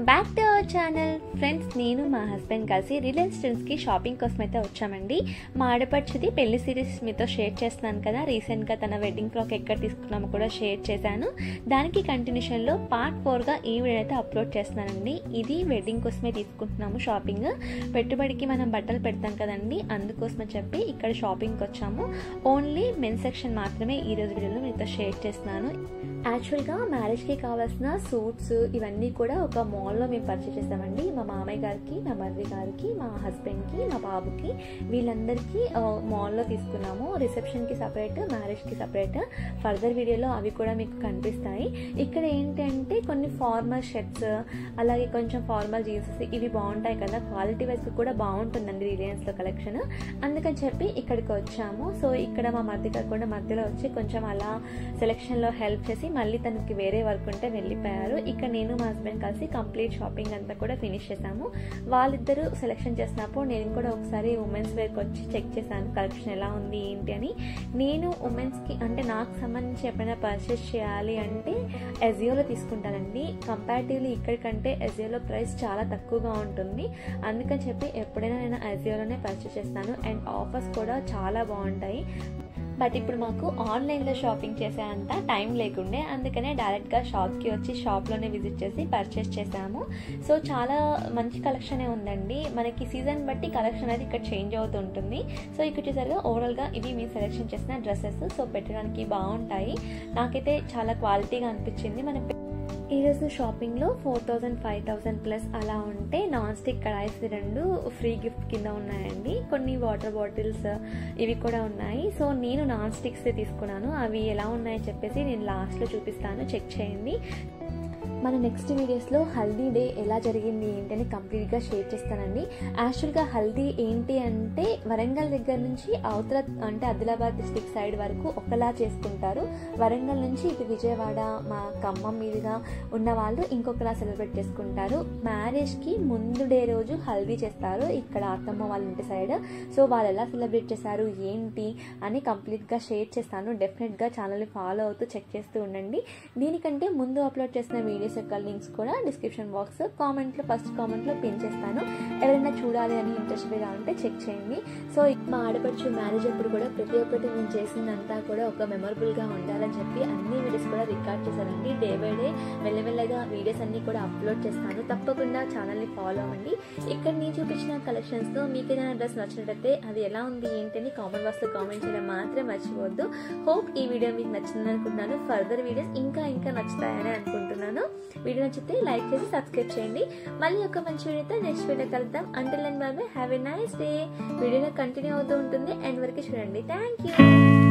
welcome back to our channel friends నేను మా husband కలిసి రిలయన్స్ ట్రెండ్స్కి షాపింగ్ కోసం అయితే వచ్చామండి మా ఆడపడిచిది పెళ్లి సిరీస్ మీతో షేర్ చేస్తున్నాను కదా రీసెంట్గా తన వెడ్డింగ్ ఫ్రాక్ ఎక్కడ తీసుకున్నామో కూడా షేర్ చేశాను దానికి కంటిన్యూషన్లో పార్ట్ ఫోర్గా ఈ వీడియో అయితే అప్లోడ్ చేస్తున్నానండి ఇది వెడ్డింగ్ కోసమే తీసుకుంటున్నాము షాపింగ్ పెట్టుబడికి మనం బట్టలు పెడతాం కదండి అందుకోసమని చెప్పి ఇక్కడ షాపింగ్కి వచ్చాము ఓన్లీ మెన్ సెక్షన్ మాత్రమే ఈ రోజు వీడియోలో మీతో షేర్ చేస్తున్నాను యాక్చువల్గా మ్యారేజ్కి కావాల్సిన సూట్స్ ఇవన్నీ కూడా ఒక మాల్లో మేము పర్చేస్ చేసామండి మా మామయ్య గారికి మా మర్రి గారికి మా హస్బెండ్కి మా బాబుకి వీళ్ళందరికీ ఆ, మాల్లో తీసుకున్నాము రిసెప్షన్కి సపరేట్ మ్యారేజ్కి సపరేట్ ఫర్దర్ వీడియోలో అవి కూడా మీకు కనిపిస్తాయి ఇక్కడ ఏంటంటే కొన్ని ఫార్మల్ షర్ట్స్ అలాగే కొంచెం ఫార్మల్ జీన్సెస్ ఇవి బాగుంటాయి కదా క్వాలిటీ వైజ్ కూడా బాగుంటుందండి రిలయన్స్లో కలెక్షన్ అందుకని చెప్పి ఇక్కడికి వచ్చాము సో ఇక్కడ మా మధ్య కాకుండా మధ్యలో వచ్చి కొంచెం అలా సెలెక్షన్లో హెల్ప్ చేసి మళ్ళీ తనకి వేరే వర్క్ ఉంటే వెళ్ళిపోయారు ఇక్కడ నేను మా హస్బెండ్ కలిసి కంప్లీట్ షాపింగ్ అంతా కూడా ఫినిష్ చేసాము వాళ్ళిద్దరూ సెలెక్షన్ చేసినప్పుడు నేను కూడా ఒకసారి ఉమెన్స్ వేర్కి వచ్చి చెక్ చేశాను కలెక్షన్ ఎలా ఉంది ఏంటి అని నేను ఉమెన్స్కి అంటే నాకు సంబంధించి ఎప్పుడైనా పర్చేస్ చేయాలి అంటే ఎజియోలో తీసుకుంటానండి కంపారిటివ్లీ ఇక్కడికంటే ఎజియోలో ప్రైస్ చాలా తక్కువగా ఉంటుంది అందుకని చెప్పి ఎప్పుడైనా నేను ఎజియోలోనే పర్చేస్ చేస్తాను అండ్ ఆఫర్స్ కూడా చాలా బాగుంటాయి బట్ ఇప్పుడు మాకు ఆన్లైన్లో షాపింగ్ చేసేంత టైం లేకుండే అందుకనే డైరెక్ట్గా షాప్కి వచ్చి షాప్లోనే విజిట్ చేసి పర్చేస్ చేసాము సో చాలా మంచి కలెక్షనే ఉందండి మనకి సీజన్ బట్టి కలెక్షన్ అనేది ఇక్కడ చేంజ్ అవుతుంటుంది సో ఇక్కడ చూసారుగా ఓవరాల్గా ఇవి మేము సెలెక్షన్ చేసిన డ్రెస్సెస్ సో పెట్టడానికి బాగుంటాయి నాకైతే చాలా క్వాలిటీగా అనిపించింది మన ఈరోజు షాపింగ్లో four thousand five thousand plus అలా ఉంటే నాన్ స్టిక్ కడాయిస్ రెండు ఫ్రీ గిఫ్ట్ కింద ఉన్నాయండి కొన్ని వాటర్ బాటిల్స్ ఇవి కూడా ఉన్నాయి సో నేను నాన్ స్టిక్స్ తీసుకున్నాను అవి ఎలా ఉన్నాయని చెప్పేసి నేను లాస్ట్లో చూపిస్తాను చెక్ చేయండి మన నెక్స్ట్ వీడియోస్లో హల్దీ డే ఎలా జరిగింది ఏంటి అని కంప్లీట్గా షేర్ చేస్తానండి యాక్చువల్గా హల్దీ ఏంటి అంటే వరంగల్ దగ్గర నుంచి అవతల అంటే ఆదిలాబాద్ డిస్టిక్ సైడ్ వరకు ఒకలా చేసుకుంటారు వరంగల్ నుంచి ఇటు విజయవాడ మా ఖమ్మం మీదుగా ఉన్న వాళ్ళు ఇంకొకలా సెలబ్రేట్ చేసుకుంటారు మ్యారేజ్కి ముందు డే రోజు హల్దీ చేస్తారు ఇక్కడ అత్తమ్మ వాళ్ళ ఇంటి సైడ్ సో వాళ్ళు ఎలా సెలబ్రేట్ చేశారు ఏంటి అని కంప్లీట్గా షేర్ చేస్తాను డెఫినెట్గా ఛానల్ని ఫాలో అవుతూ చెక్ చేస్తూ ఉండండి దీనికంటే ముందు అప్లోడ్ చేసిన వీడియోస్ యొక్క లింక్స్ కూడా డిస్క్రిప్షన్ బాక్స్ కామెంట్లో ఫస్ట్ కామెంట్లో పిన్ చేస్తాను ఎవరైనా చూడాలి అని ఇంట్రెస్ట్గా ఉంటే చెక్ చేయండి సో మా ఆడపడుచు మ్యారేజ్ అప్పుడు కూడా ప్రతి ఒక్కటి నేను చేసిందంతా కూడా ఒక మెమరబుల్గా ఉండాలని చెప్పి అన్ని వీడియోస్ కూడా రికార్డ్ చేశానండి డే బై డే మెల్లమెల్లగా వీడియోస్ అన్ని కూడా అప్లోడ్ చేస్తాను తప్పకుండా ఛానల్ని ఫాలో అవ్వండి ఇక్కడ నేను చూపించిన కలెక్షన్స్తో మీకు ఏదైనా డ్రెస్ నచ్చినట్టయితే అది ఎలా ఉంది ఏంటని కామెంట్ బాక్స్లో కామెంట్ చేయడం మాత్రం మర్చిపోవద్దు హోప్ ఈ వీడియో మీకు నచ్చిందని అనుకుంటున్నాను ఫర్దర్ వీడియోస్ ఇంకా ఇంకా నచ్చుతాయని అనుకుంటున్నాను వీడియో నచ్చితే లైక్ చేసి సబ్స్క్రైబ్ చేయండి మళ్ళీ ఒక మంచి వీడియోతో నెక్స్ట్ వీడియో కలుద్దాం until and bye bye have a nice day video continue అవుతూ ఉంటుంది ఎండ్ వరకు చూడండి థ్యాంక్ యూ